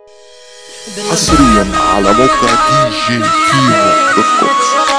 حصريا على موقع دي جي كيمو دوت كوم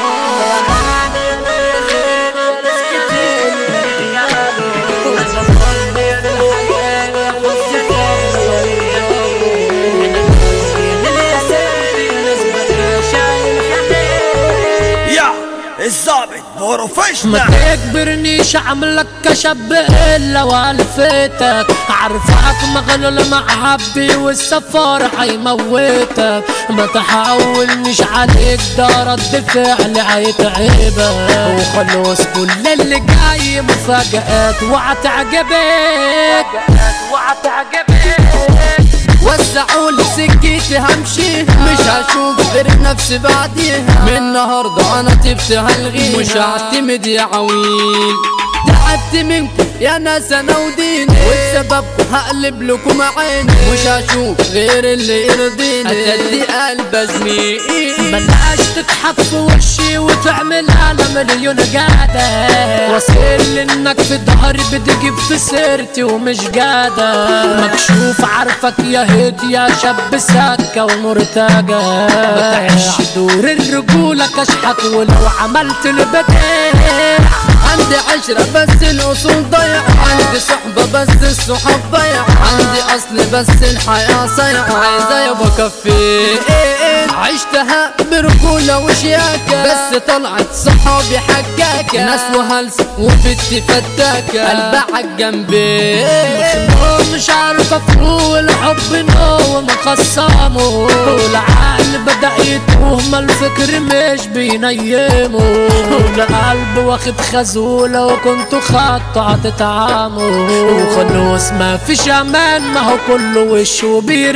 يا الظابط ما بروفيشنال تكبرنيش عملك كشب الا والفتك عارفك مغلول معبي والسفار هيموتك ما تحاولنيش عليك ده رد فعل هيتعبك وخلص كل اللي جاي مفاجآت وهتعجبك وهتعجبك وسعوا لي سكتي همشي مش هشوف غير نفسي بعديها من النهارده انا تبت هلغي مش هعتمد يا عويل تعبت منكم يا ناس انا وديني وبسببكم هقلب لكم عيني مش هشوف غير اللي يرضيني اتدي قلب زميل بلاش تضحك في وشي وتعمل انا مليون قادة واصل انك في ظهري بتجيب في سيرتي ومش قادة مكشوف عارفك يا هيت يا شاب سكة ومرتجة بتعيش دور الرجولة كشحك ولو عملت البديع عندي عشرة بس الأصول ضيع عندي صحبة بس الصحاب ضيع عندي أصل بس الحياة صيع عايزة يابا كفي عشتها برجولة وشياكة بس طلعت صحابي حكاكة ناس وهلس وبنتي فتاكة قلبها جنبي مش عارف افوق الحب نو مخصمه والعقل بدا يتوه ما الفكر مش بينيمه والقلب واخد خزولة وكنت خطة تتعامه وخلص ما فيش امان ما هو كله وش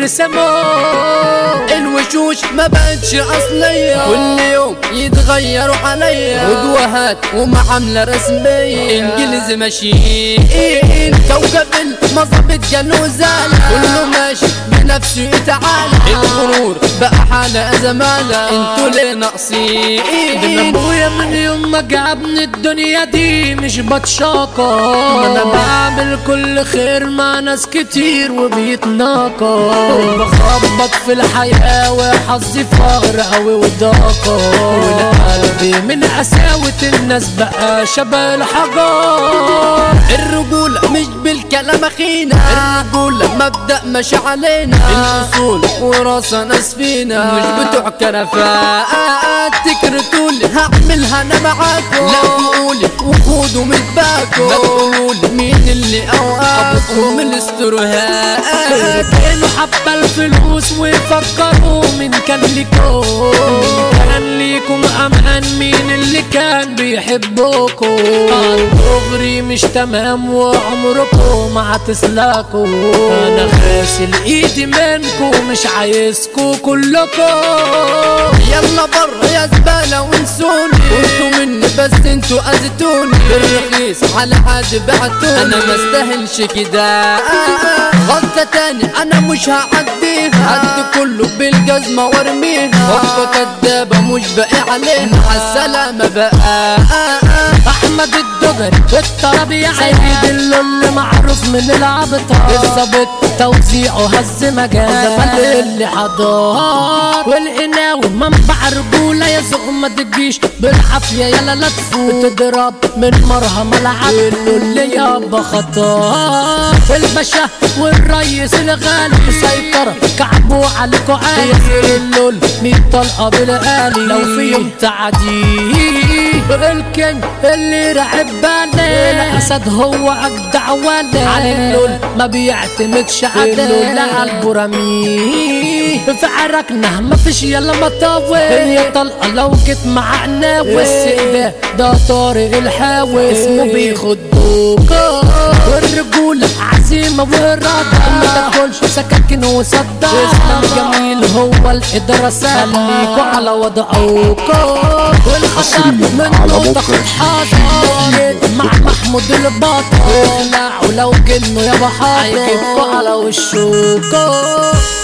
وبيرسمه الوشوش ما بقتش أصلية كل يوم يتغيروا عليا ودوهات ومعاملة رسمية انجليزي ماشيين كوكب المظبط جاله زالة كله ماشي بنفسه يتعالى الغرور بقى حالة زمالة انتوا ليه ده ناقصين ابويا من يوم ما جابني الدنيا دي مش بتشاقى انا بعمل كل خير مع ناس كتير وبيتناقى بخبط في الحياة وحظي فقر قوي وضاقة والقلب من قساوة الناس بقى شبه الحجار الرجولة مش بالكلام اخينا الرجولة مبدأ مش علينا الاصول وراسة ناس فينا مش بتوع كرفاءات تكرتولي هعملها انا معاكم لا تقولي وخدوا من باكم ما تقولولي مين اللي اوقفكم من الاستروهات كانوا حبة الفلوس ويفكروا مين كان ليكم كان ليكم امان مين اللي كان بيحبكم دغري مش تمام وعمركم ما هتسلكوا انا غاسل ايدي منكم مش عايزكوا كلكم يلا برا يا زبالة وانسوني وانتوا مني بس انتوا اذيتوني بالرخيص على عاد بعتوني انا ما استاهلش كده غلطة تاني انا مش هعديها عد كله بالجزمة وارميها وقفة كدابة مش باقي عليها عالسلامة بقى احمد الدغري بالطربية سيد اللي معروف من العبطة الظابط توزيعه هز مجال زمان اللي حضار والقناوي منبع رجولة يا زق ما تجيش بالعافية يلا لا تفوت تضرب من مرهم العب اللي يابا خطار الباشا والريس الغالي سيطرة كعبوا عليكوا عالي اللول ميت طلقة بالآلي لو في يوم تعدي الكينج اللي رعب بالي الاسد هو اجدع ولي على اللول ما بيعتمدش عليه لا قلبه رميه في عركنا ما فيش يلا مطاوي هي طلقه لو جيت معنا والسيف ده طارق الحاوي اسمه بياخد دوكا والرجولة عزيمة وإرادة ما تاكلش سكاكين وصدى اسلام جميل هو الإدارة خليكوا على وضعكم والخطر من على نقطة موقع خد حاضر مع محمود البطل ولو جنوا يا بحاضر هيجيبكوا على وشكم